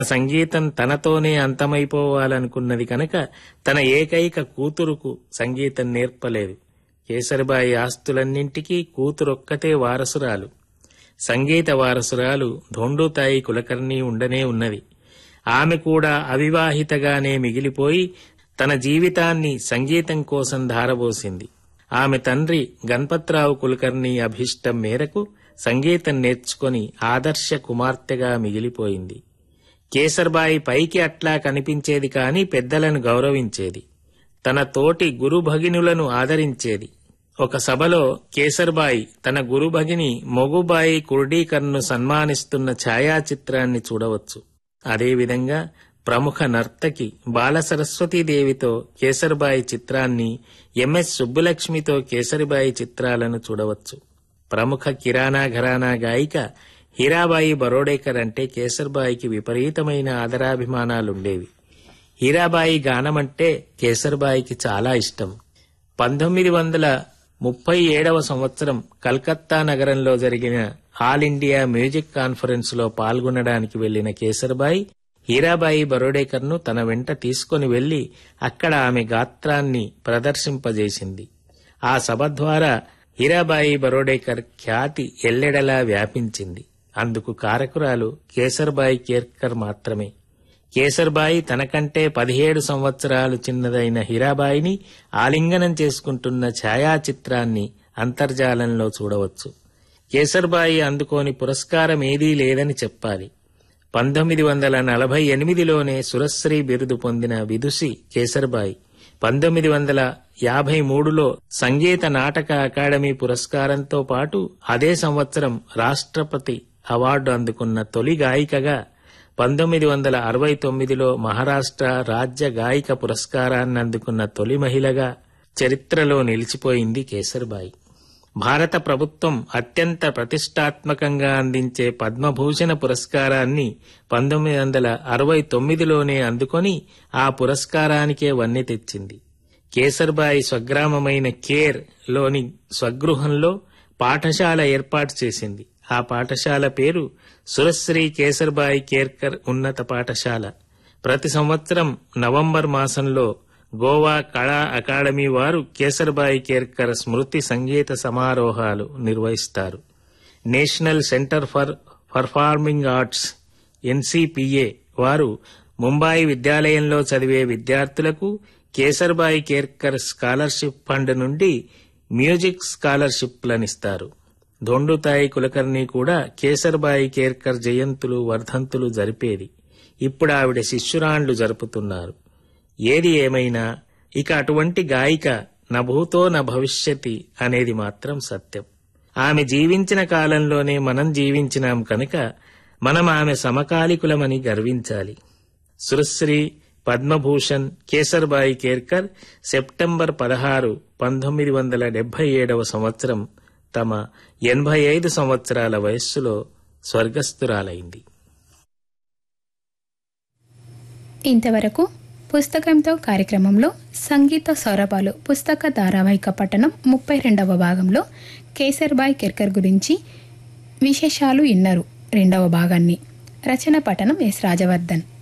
సంగీతం తనతోనే అంతమైపోవాలనుకున్నది కనుక తన ఏకైక కూతురుకు సంగీతం నేర్పలేదు కేసరిబాయి ఆస్తులన్నింటికీ కూతురొక్కతే వారసురాలు సంగీత వారసురాలు ధొండుతాయి కులకర్ణి ఉండనే ఉన్నది ఆమె కూడా అవివాహితగానే మిగిలిపోయి తన జీవితాన్ని సంగీతం కోసం ధారబోసింది ఆమె తండ్రి గణపత్రావు కులకర్ణి అభిష్టం మేరకు సంగీతం నేర్చుకొని ఆదర్శ కుమార్తెగా మిగిలిపోయింది కేసర్బాయి పైకి అట్లా కనిపించేది కాని పెద్దలను గౌరవించేది తన తోటి గురు భగినులను ఆదరించేది ఒక సభలో కేసర్బాయి తన గురుభగిని మొగుబాయి కుర్డీకర్ను సన్మానిస్తున్న ఛాయాచిత్రాన్ని చూడవచ్చు అదేవిధంగా ప్రముఖ నర్తకి బాలసరస్వతీదేవితో కేసర్బాయి చిత్రాన్ని ఎంఎస్ సుబ్బులక్ష్మితో కేసరిబాయి చిత్రాలను చూడవచ్చు ప్రముఖ కిరాణా ఘరానా గాయిక హీరాబాయి బరోడేకర్ అంటే కేసర్బాయికి విపరీతమైన ఆదరాభిమానాలుండేవి హీరాబాయి గానమంటే కేసర్బాయికి చాలా ఇష్టం పంతొమ్మిది వందల ముప్పై ఏడవ సంవత్సరం కల్కత్తా నగరంలో జరిగిన ఆల్ ఇండియా మ్యూజిక్ కాన్ఫరెన్స్ లో పాల్గొనడానికి వెళ్లిన కేసర్బాయి హీరాబాయి బరోడేకర్ను తన వెంట తీసుకొని వెళ్లి అక్కడ ఆమె గాత్రాన్ని ప్రదర్శింపజేసింది ఆ సభ ద్వారా హీరాబాయి బరోడేకర్ ఖ్యాతి ఎల్లెడలా వ్యాపించింది అందుకు కారకురాలు కేసర్బాయి కేర్కర్ మాత్రమే కేసర్బాయి తనకంటే పదిహేడు సంవత్సరాలు చిన్నదైన హీరాబాయిని ఆలింగనం చేసుకుంటున్న ఛాయాచిత్రాన్ని అంతర్జాలంలో చూడవచ్చు కేసర్బాయి అందుకోని పురస్కారం ఏదీ లేదని చెప్పాలి పంతొమ్మిది వందల నలభై ఎనిమిదిలోనే సురశ్రీ బిరుదు పొందిన విదుషి కేసర్బాయి పంతొమ్మిది వందల యాభై మూడులో సంగీత నాటక అకాడమీ పురస్కారంతో పాటు అదే సంవత్సరం రాష్ట్రపతి అవార్డు అందుకున్న తొలి గాయికగా పంతొమ్మిది వందల అరవై తొమ్మిదిలో మహారాష్ట్ర రాజ్య గాయిక పురస్కారాన్ని అందుకున్న తొలి మహిళగా చరిత్రలో నిలిచిపోయింది కేసర్బాయి భారత ప్రభుత్వం అత్యంత ప్రతిష్టాత్మకంగా అందించే పద్మభూషణ పురస్కారాన్ని పంతొమ్మిది వందల అరవై తొమ్మిదిలోనే అందుకొని ఆ పురస్కారానికే వన్నె తెచ్చింది కేసర్బాయి స్వగ్రామమైన కేర్ లోని స్వగృహంలో పాఠశాల ఏర్పాటు చేసింది ఆ పాఠశాల పేరు సురశ్రీ కేసర్బాయి కేర్కర్ ఉన్నత పాఠశాల ప్రతి సంవత్సరం నవంబర్ మాసంలో గోవా కళా అకాడమీ వారు కేసర్బాయి కేర్కర్ స్మృతి సంగీత సమారోహాలు నిర్వహిస్తారు national centre for performing arts NCPA వారు ముంబాయి విద్యాలయంలో చదివే విద్యార్థులకు కేసర్బాయి కేర్కర్ స్కాలర్షిప్ ఫండ్ నుండి మ్యూజిక్ స్కాలర్షిప్లనిస్తారు దొండుతాయి కులకర్ణి కూడా కేసర్బాయి కేర్కర్ జయంతులు వర్ధంతులు జరిపేది ఇప్పుడు ఆవిడ శిష్యురాండ్లు జరుపుతున్నారు ఏది ఏమైనా ఇక అటువంటి గాయిక నభూతో న భవిష్యతి అనేది మాత్రం సత్యం ఆమె జీవించిన కాలంలోనే మనం జీవించినాం కనుక మనం ఆమె సమకాలికులమని గర్వించాలి సురశ్రీ పద్మభూషణ్ కేసర్బాయి కేర్కర్ సెప్టెంబర్ పదహారు పంతొమ్మిది వందల డెబ్బై ఏడవ సంవత్సరం తమ ఎనభై ఐదు సంవత్సరాల వయస్సులో స్వర్గస్థురాలైంది ఇంతవరకు పుస్తకంతో కార్యక్రమంలో సంగీత సౌరభాలు పుస్తక ధారావాహిక పఠనం ముప్పై రెండవ భాగంలో కేసర్బాయ్ కెర్కర్ గురించి విశేషాలు ఇన్నారు రెండవ భాగాన్ని రచన పఠనం ఎస్ రాజవర్ధన్